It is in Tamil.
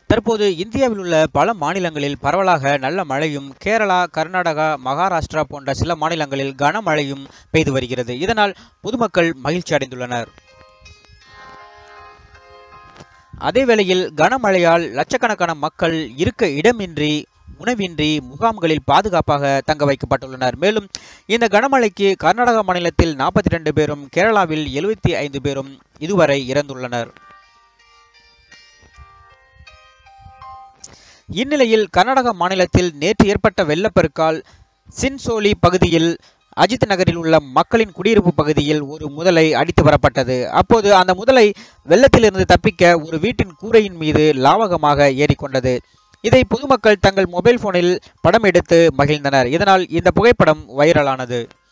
தற்போது இந்தியாவில் உள்ள பல மாநிலங்களில் பரவலாக நல்ல மழையும் கேரளா கர்நாடகா மகாராஷ்டிரா போன்ற சில மாநிலங்களில் கனமழையும் பெய்து வருகிறது இதனால் பொதுமக்கள் மகிழ்ச்சி அடைந்துள்ளனர் அதேவேளையில் கனமழையால் லட்சக்கணக்கான மக்கள் இருக்க இடமின்றி உணவின்றி முகாம்களில் பாதுகாப்பாக தங்க வைக்கப்பட்டுள்ளனர் மேலும் இந்த கனமழைக்கு கர்நாடக மாநிலத்தில் நாற்பத்தி ரெண்டு பேரும் கேரளாவில் எழுபத்தி ஐந்து பேரும் இதுவரை இறந்துள்ளனர் இந்நிலையில் கர்நாடக மாநிலத்தில் நேற்று ஏற்பட்ட வெள்ளப்பெருக்கால் சின்சோலி பகுதியில் அஜித் நகரில் உள்ள மக்களின் குடியிருப்பு பகுதியில் ஒரு முதலை அடித்து வரப்பட்டது அப்போது அந்த முதலை வெள்ளத்திலிருந்து தப்பிக்க ஒரு வீட்டின் கூரையின் மீது லாவகமாக ஏறிக்கொண்டது இதை பொதுமக்கள் தங்கள் மொபைல் போனில் படம் எடுத்து மகிழ்ந்தனர் இதனால் இந்த புகைப்படம் வைரலானது